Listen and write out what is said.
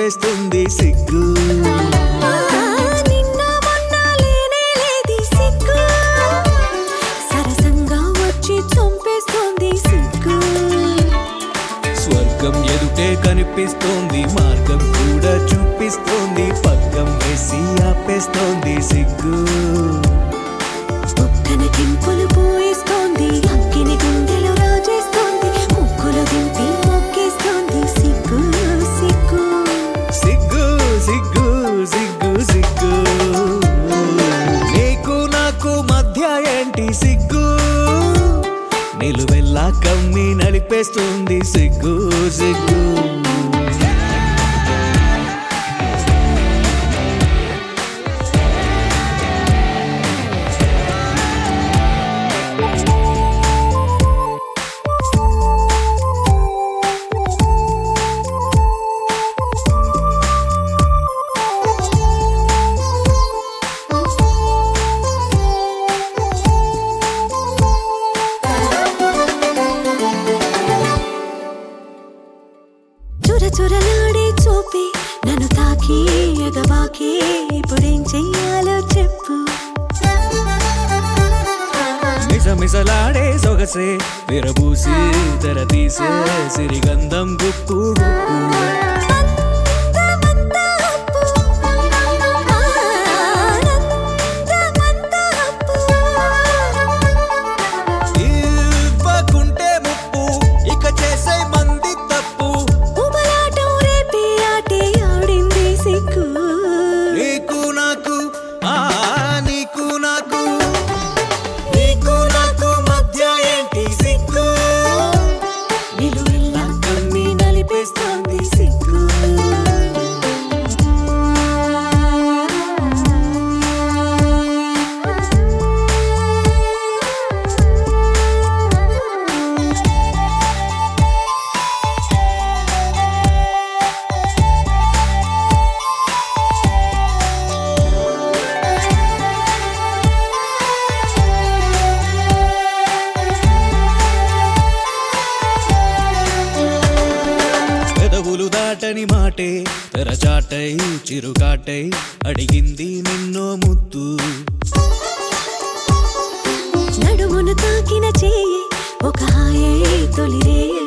చంపేస్తుంది సిగ్గు నిన్న మొన్న లేనే లేది సిగ్గు సరసంగా వచ్చి చంపేస్తోంది సిగ్గు స్వర్గం ఎదుటే కనిపిస్తోంది మార్గం కూడా చూపిస్తోంది పక్కం వేసి ఆపేస్తోంది సిగ్గు ఒక్కన కెంపులు పోయిస్తోంది అక్కిని గుండెలో రాజేస్తోంది ముక్కులు దింపి మొక్కేస్తోంది సిగ్గు సిగ్గు సిగ్గు సిగ్గు సిగ్గు సిగ్గు నీకు నాకు మధ్య ఏంటి సిగ్గు నిలువెల్లా కమ్మి నలిపేస్తుంది సిగ్గు సిగ్గు చుర చురలాడే చూపి నన్ను తాకి ఎగవాకి ఇప్పుడేం చెయ్యాలో చెప్పు మిసమిసలాడే సొగసే విరబూసి తెర తీసే సిరిగంధం గుప్పు గుప్పు అందమంతా అప్పు. ఆనందమంతా అప్పు. ఇవ్వకుంటే ముప్పు ఇక చేసే మంది తప్పు ఉబలాటం రేపే ఆటే ఆడింది సిగ్గు నీకు నాకు ఆ నీకు నాకు నీకు నాకు మధ్య ఏంటి సిగ్గు నిలువెల్లా కమ్మి నలిపేస్తోంది సిగ్గు పెదవులు దాటని మాటే తెరచాటై చిరుగాటై అడిగింది నిన్నో ముద్దు నడుమును తాకిన చేయి ఒక హాయే తొలిరే